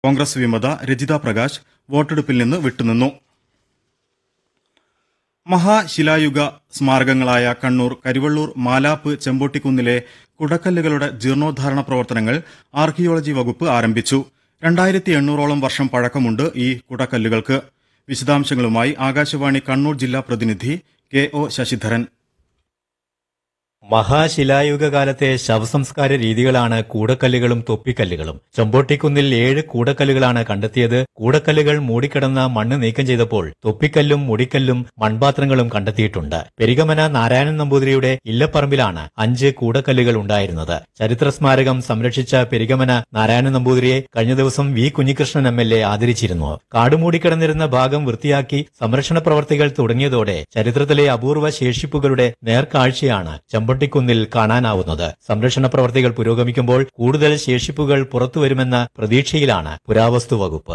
കോൺഗ്രസ് വിമത രജിത പ്രകാശ് വോട്ടെടുപ്പിൽ നിന്ന് വിട്ടുനിന്നു മഹാശിലായുഗ സ്മാരകങ്ങളായ കണ്ണൂർ കരിവള്ളൂർ മാലാപ്പ് ചെമ്പോട്ടിക്കുന്നിലെ കുടക്കല്ലുകളുടെ ജീർണോദ്ധാരണ പ്രവർത്തനങ്ങൾ ആർക്കിയോളജി വകുപ്പ് ആരംഭിച്ചു രണ്ടായിരത്തി എണ്ണൂറോളം വർഷം പഴക്കമുണ്ട് ഈ കുടക്കല്ലുകൾക്ക് വിശദാംശങ്ങളുമായി ആകാശവാണി കണ്ണൂർ ജില്ലാ പ്രതിനിധി കെ ഒ ശശിധരൻ മഹാശിലായുഗ കാലത്തെ ശവസംസ്കാര രീതികളാണ് കൂടക്കല്ലുകളും തൊപ്പിക്കല്ലുകളും ചെമ്പോട്ടിക്കുന്നിൽ ഏഴ് കൂടക്കല്ലുകളാണ് കണ്ടെത്തിയത് കൂടക്കല്ലുകൾ മൂടിക്കിടന്ന മണ്ണ് നീക്കം ചെയ്തപ്പോൾ തൊപ്പിക്കല്ലും മുടിക്കല്ലും മൺപാത്രങ്ങളും കണ്ടെത്തിയിട്ടുണ്ട് പെരിഗമന നാരായണൻ നമ്പൂതിരിയുടെ ഇല്ലപ്പറമ്പിലാണ് അഞ്ച് കൂടക്കല്ലുകൾ ഉണ്ടായിരുന്നത് ചരിത്ര സ്മാരകം സംരക്ഷിച്ച പെരിഗമന നാരായണൻ നമ്പൂതിരിയെ കഴിഞ്ഞ ദിവസം V Kunhikrishnan M L A ആദരിച്ചിരുന്നു കാടുമൂടിക്കിടന്നിരുന്ന ഭാഗം വൃത്തിയാക്കി സംരക്ഷണ പ്രവർത്തികൾ തുടങ്ങിയതോടെ ചരിത്രത്തിലെ അപൂർവ ശേഷിപ്പുകളുടെ നേർക്കാഴ്ചയാണ് ചെമ്പട്ടിക്കുന്നിൽ കാണാനാവുന്നത് സംരക്ഷണ പ്രവർത്തികൾ പുരോഗമിക്കുമ്പോൾ കൂടുതൽ ശേഷിപ്പുകൾ പുറത്തുവരുമെന്ന പ്രതീക്ഷയിലാണ് പുരാവസ്തു വകുപ്പ്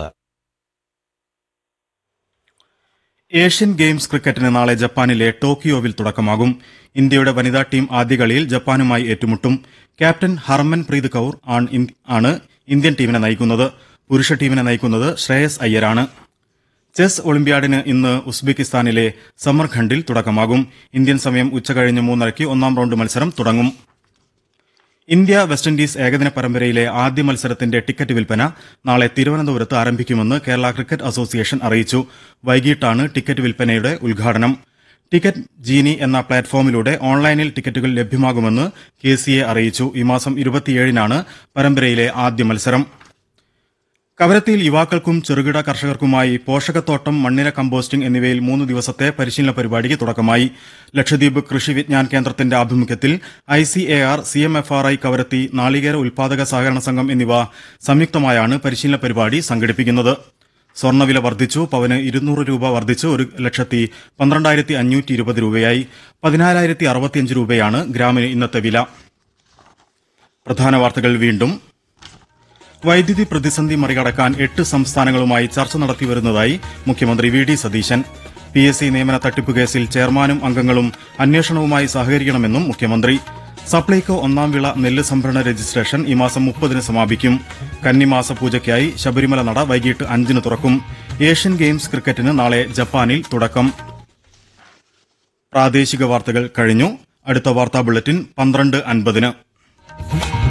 ഏഷ്യൻ ഗെയിംസ് ക്രിക്കറ്റിന് നാളെ ജപ്പാനിലെ ടോക്കിയോവിൽ തുടക്കമാകും ഇന്ത്യയുടെ വനിതാ ടീം ആദ്യ കളിയിൽ ജപ്പാനുമായി ഏറ്റുമുട്ടും ക്യാപ്റ്റൻ ഹർമൻ പ്രീത് കൌർ ആണ് ഇൻ- ആണ് ഇന്ത്യൻ ടീമിനെ നയിക്കുന്നത് പുരുഷ ടീമിനെ നയിക്കുന്നത് ശ്രേയസ് അയ്യരാണ് ചെസ് ഒളിമ്പ്യാഡിന് ഇന്ന് ഉസ്ബെക്കിസ്ഥാനിലെ സമർഖണ്ഡിൽ തുടക്കമാകും ഇന്ത്യൻ സമയം ഉച്ചകഴിഞ്ഞ് മൂന്നരയ്ക്ക് ഒന്നാം റൌണ്ട് മത്സരം തുടങ്ങും ഇന്ത്യ വെസ്റ്റ് ഇൻഡീസ് ഏകദിന പരമ്പരയിലെ ആദ്യ മത്സരത്തിന്റെ ടിക്കറ്റ് വിൽപ്പന നാളെ തിരുവനന്തപുരത്ത് ആരംഭിക്കുമെന്ന് കേരള ക്രിക്കറ്റ് അസോസിയേഷൻ അറിയിച്ചു വൈകിട്ടാണ് ടിക്കറ്റ് വിൽപ്പനയുടെ ഉദ്ഘാടനം ടിക്കറ്റ് ജീനി എന്ന പ്ലാറ്റ്ഫോമിലൂടെ ഓൺലൈനിൽ ടിക്കറ്റുകൾ ലഭ്യമാകുമെന്ന് കെ സി എ അറിയിച്ചു ഈ മാസം ഇരുപത്തിയേഴിനാണ് പരമ്പരയിലെ ആദ്യ മത്സരം കവരത്തിയിൽ യുവാക്കൾക്കും ചെറുകിട കർഷകർക്കുമായി പോഷകത്തോട്ടം മണ്ണിര കമ്പോസ്റ്റിംഗ് എന്നിവയിൽ മൂന്ന് ദിവസത്തെ പരിശീലന പരിപാടിക്ക് തുടക്കമായി ലക്ഷദ്വീപ് കൃഷി വിജ്ഞാൻ കേന്ദ്രത്തിന്റെ ആഭിമുഖ്യത്തിൽ I C A R C M F R I Kavaratti നാളികേര ഉൽപാദക സഹകരണ സംഘം എന്നിവ സംയുക്തമായാണ് പരിശീലന പരിപാടി സംഘടിപ്പിക്കുന്നത് സ്വർണ്ണവില വർദ്ധിച്ചു പവന് ഇരുന്നൂറ് രൂപ വർദ്ധിച്ച് ഒരു ലക്ഷത്തി പന്ത്രണ്ടായിരത്തി അഞ്ഞൂറ്റി ഇരുപത് രൂപയായി പതിനാലായിരത്തി അറുപത്തിയഞ്ച് രൂപയാണ് ഗ്രാമിന് ഇന്നത്തെ വില പ്രധാന വാർത്തകൾ വീണ്ടും വൈദ്യുതി പ്രതിസന്ധി മറികടക്കാൻ എട്ട് സംസ്ഥാനങ്ങളുമായി ചർച്ച നടത്തിവരുന്നതായി മുഖ്യമന്ത്രി V D Satheesan P S C നിയമന തട്ടിപ്പ് കേസിൽ ചെയർമാനും അംഗങ്ങളും അന്വേഷണവുമായി സഹകരിക്കണമെന്നും മുഖ്യമന്ത്രി സപ്ലൈകോ ഒന്നാം വിള നെല്ല് സംഭരണ രജിസ്ട്രേഷൻ ഈ മാസം മുപ്പതിന് സമാപിക്കും കന്നിമാസ പൂജയ്ക്കായി ശബരിമല നട വൈകിട്ട് അഞ്ചിന് തുറക്കും ഏഷ്യൻ ഗെയിംസ് ക്രിക്കറ്റിന് നാളെ ജപ്പാനിൽ തുടക്കം പ്രാദേശിക വാർത്തകൾ കഴിഞ്ഞു അടുത്ത വാർത്താ ബുള്ളറ്റിൻ പന്ത്രണ്ട് അൻപതിന്